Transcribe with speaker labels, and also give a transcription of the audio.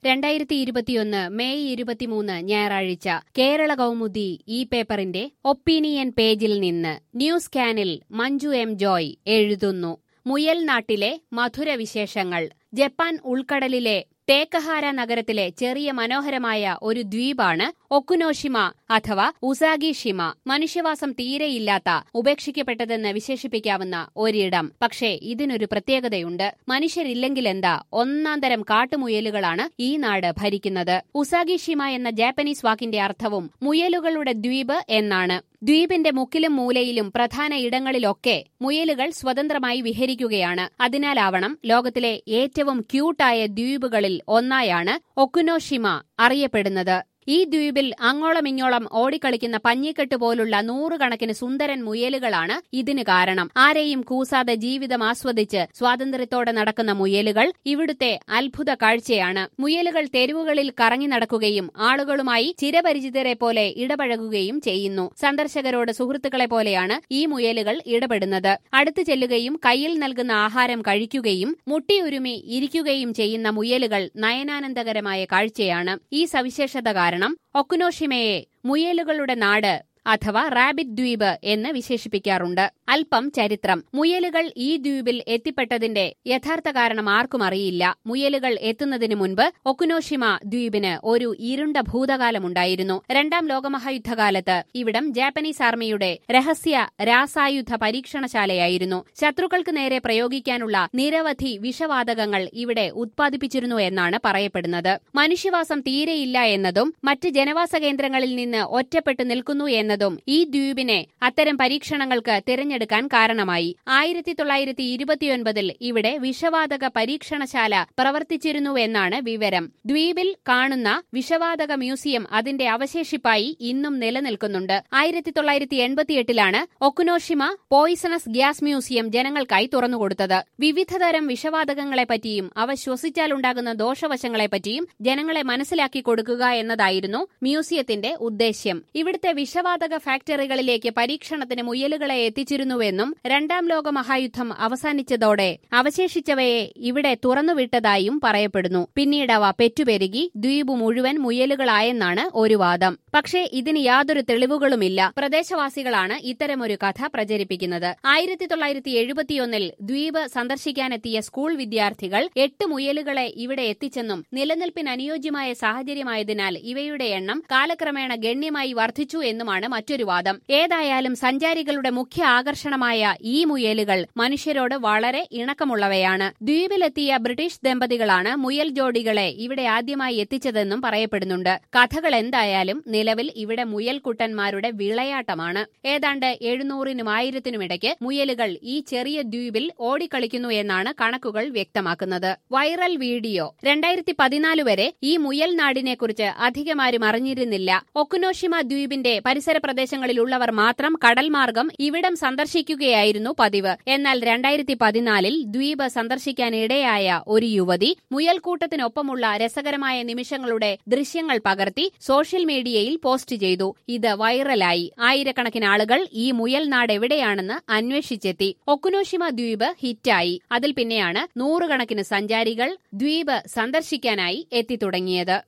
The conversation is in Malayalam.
Speaker 1: രണ്ടായിരത്തി ഇരുപത്തിയൊന്ന് മെയ് ഇരുപത്തിമൂന്ന് ഞായറാഴ്ച കേരള കൗമുദി ഈ പേപ്പറിന്റെ ഒപ്പീനിയൻ പേജിൽ നിന്ന് ന്യൂസ് കാനിൽ മഞ്ജു എം ജോയ് എഴുതുന്നു മുയൽ നാട്ടിലെ മധുരവിശേഷങ്ങൾ ജപ്പാൻ ഉൾക്കടലിലെ ടേക്കഹാര നഗരത്തിലെ ചെറിയ മനോഹരമായ ഒരു ദ്വീപാണ് ഒക്കുനോഷിമ അഥവാ ഉസാഗിഷിമ മനുഷ്യവാസം തീരെയില്ലാത്ത ഉപേക്ഷിക്കപ്പെട്ടതെന്ന് വിശേഷിപ്പിക്കാവുന്ന ഒരിടം പക്ഷേ ഇതിനൊരു പ്രത്യേകതയുണ്ട് മനുഷ്യരില്ലെങ്കിലെന്താ ഒന്നാം തരം കാട്ടുമുയലുകളാണ് ഈ നാട് ഭരിക്കുന്നത് ഉസാഗിഷിമ എന്ന ജാപ്പനീസ് വാക്കിന്റെ അർത്ഥവും മുയലുകളുടെ ദ്വീപ് എന്നാണ് ദ്വീപിന്റെ മുക്കിലും മൂലയിലും പ്രധാന ഇടങ്ങളിലൊക്കെ മുയലുകൾ സ്വതന്ത്രമായി വിഹരിക്കുകയാണ് അതിനാലാവണം ലോകത്തിലെ ഏറ്റവും ക്യൂട്ടായ ദ്വീപുകളിൽ ഒന്നായാണ് ഒക്കുനോഷിമ അറിയപ്പെടുന്നത് ഈ ദ്വീപിൽ അങ്ങോളം ഇങ്ങോളം ഓടിക്കളിക്കുന്ന പഞ്ഞിക്കെട്ട് പോലുള്ള നൂറുകണക്കിന് സുന്ദരൻ മുയലുകളാണ് ഇതിന് കാരണം ആരെയും കൂസാതെ ജീവിതം ആസ്വദിച്ച് സ്വാതന്ത്ര്യത്തോടെ നടക്കുന്ന മുയലുകൾ ഇവിടുത്തെ അത്ഭുത കാഴ്ചയാണ് മുയലുകൾ തെരുവുകളിൽ കറങ്ങി നടക്കുകയും ആളുകളുമായി ചിരപരിചിതരെ പോലെ ഇടപഴകുകയും ചെയ്യുന്നു സന്ദർശകരോട് സുഹൃത്തുക്കളെ പോലെയാണ് ഈ മുയലുകൾ ഇടപെടുന്നത് അടുത്തു ചെല്ലുകയും കയ്യിൽ നൽകുന്ന ആഹാരം കഴിക്കുകയും മുട്ടിയുരുമി ഇരിക്കുകയും ചെയ്യുന്ന മുയലുകൾ നയനാനന്ദകരമായ കാഴ്ചയാണ് ഈ സവിശേഷത കാരണം ഒക്കുനോഷിമയെ മുയലുകളുടെ നാട് അഥവാ റാബിറ്റ് ദ്വീപ് എന്ന് വിശേഷിപ്പിക്കാറുണ്ട് അല്പം ചരിത്രം മുയലുകൾ ഈ ദ്വീപിൽ എത്തിപ്പെട്ടതിന്റെ യഥാർത്ഥ കാരണം ആർക്കും അറിയില്ല മുയലുകൾ എത്തുന്നതിന് മുൻപ് ഒക്കുനോഷിമ ദ്വീപിന് ഒരു ഇരുണ്ട ഭൂതകാലമുണ്ടായിരുന്നു രണ്ടാം ലോകമഹായുദ്ധകാലത്ത് ഇവിടം ജാപ്പനീസ് ആർമിയുടെ രഹസ്യ രാസായുധ പരീക്ഷണശാലയായിരുന്നു ശത്രുക്കൾക്ക് നേരെ പ്രയോഗിക്കാനുള്ള നിരവധി വിഷവാതകങ്ങൾ ഇവിടെ ഉത്പാദിപ്പിച്ചിരുന്നു എന്നാണ് പറയപ്പെടുന്നത് മനുഷ്യവാസം തീരെയില്ല എന്നതും മറ്റ് ജനവാസ കേന്ദ്രങ്ങളിൽ നിന്ന് ഒറ്റപ്പെട്ടു നിൽക്കുന്നു എന്നതും ഈ ദ്വീപിനെ അത്തരം പരീക്ഷണങ്ങൾക്ക് തിരഞ്ഞെടുക്കാൻ കാരണമായി ആയിരത്തി തൊള്ളായിരത്തി ഇരുപത്തിയൊൻപതിൽ ഇവിടെ വിഷവാതക പരീക്ഷണശാല പ്രവർത്തിച്ചിരുന്നുവെന്നാണ് വിവരം ദ്വീപിൽ കാണുന്ന വിഷവാതക മ്യൂസിയം അതിന്റെ അവശേഷിപ്പായി ഇന്നും നിലനിൽക്കുന്നുണ്ട് ആയിരത്തി തൊള്ളായിരത്തി എൺപത്തിയെട്ടിലാണ് ഒക്കുനോഷിമ പോയിസണസ് ഗ്യാസ് മ്യൂസിയം ജനങ്ങൾക്കായി തുറന്നുകൊടുത്തത് വിവിധതരം വിഷവാതകങ്ങളെപ്പറ്റിയും അവ ശ്വസിച്ചാലുണ്ടാകുന്ന ദോഷവശങ്ങളെപ്പറ്റിയും ജനങ്ങളെ മനസ്സിലാക്കി കൊടുക്കുക എന്നതായിരുന്നു മ്യൂസിയത്തിന്റെ ഉദ്ദേശ്യം ഇവിടുത്തെ വിഷവാതക ഫാക്ടറികളിലേക്ക് പരീക്ഷണത്തിന് മുയലുകളെ എത്തിച്ചിരുന്നുവെന്നും രണ്ടാം ലോക മഹായുദ്ധം അവസാനിച്ചതോടെ അവശേഷിച്ചവയെ ഇവിടെ തുറന്നുവിട്ടതായും പറയപ്പെടുന്നു പിന്നീട് അവ പെറ്റുപെരുകി ദ്വീപ് മുഴുവൻ മുയലുകളായെന്നാണ് ഒരു വാദം പക്ഷേ ഇതിന് യാതൊരു തെളിവുകളുമില്ല പ്രദേശവാസികളാണ് ഇത്തരമൊരു കഥ പ്രചരിപ്പിക്കുന്നത് ആയിരത്തി തൊള്ളായിരത്തി എഴുപത്തിയൊന്നിൽ ദ്വീപ് സന്ദർശിക്കാനെത്തിയ സ്കൂൾ വിദ്യാർത്ഥികൾ എട്ട് മുയലുകളെ ഇവിടെ എത്തിച്ചെന്നും നിലനിൽപ്പിന് അനുയോജ്യമായ സാഹചര്യമായതിനാൽ ഇവയുടെ എണ്ണം കാലക്രമേണ ഗണ്യമായി വർദ്ധിച്ചു എന്നുമാണ് മറ്റൊരു വാദം ഏതായാലും സഞ്ചാരികളുടെ മുഖ്യ ആകർഷണമായ ഈ മുയലുകൾ മനുഷ്യരോട് വളരെ ഇണക്കമുള്ളവയാണ് ദ്വീപിലെത്തിയ ബ്രിട്ടീഷ് ദമ്പതികളാണ് മുയൽ ജോഡികളെ ഇവിടെ ആദ്യമായി എത്തിച്ചതെന്നും പറയപ്പെടുന്നുണ്ട് കഥകൾ എന്തായാലും നിലവിൽ ഇവിടെ മുയൽക്കുട്ടന്മാരുടെ വിളയാട്ടമാണ് ഏതാണ്ട് എഴുന്നൂറിനും ആയിരത്തിനും ഇടയ്ക്ക് മുയലുകൾ ഈ ചെറിയ ദ്വീപിൽ ഓടിക്കളിക്കുന്നു എന്നാണ് കണക്കുകൾ വ്യക്തമാക്കുന്നത് വൈറൽ വീഡിയോ രണ്ടായിരത്തി പതിനാല് വരെ ഈ മുയൽ നാടിനെക്കുറിച്ച് അധികമാരും അറിഞ്ഞിരുന്നില്ല ഒക്കുനോഷിമ ദ്വീപിന്റെ പരിസര പ്രദേശങ്ങളിലുള്ളവർ മാത്രം കടൽ മാർഗം ഇവിടം സന്ദർശിക്കുകയായിരുന്നു പതിവ് എന്നാൽ രണ്ടായിരത്തി പതിനാലിൽ ദ്വീപ് സന്ദർശിക്കാനിടയായ ഒരു യുവതി മുയൽക്കൂട്ടത്തിനൊപ്പമുള്ള രസകരമായ നിമിഷങ്ങളുടെ ദൃശ്യങ്ങൾ പകർത്തി സോഷ്യൽ മീഡിയയിൽ പോസ്റ്റ് ചെയ്തു ഇത് വൈറലായി ആയിരക്കണക്കിന് ആളുകൾ ഈ മുയൽ നാട് എവിടെയാണെന്ന് അന്വേഷിച്ചെത്തി ഒക്കുനോഷിമ ദ്വീപ് ഹിറ്റായി അതിൽ പിന്നെയാണ് നൂറുകണക്കിന് സഞ്ചാരികൾ ദ്വീപ് സന്ദർശിക്കാനായി എത്തിത്തുടങ്ങിയത്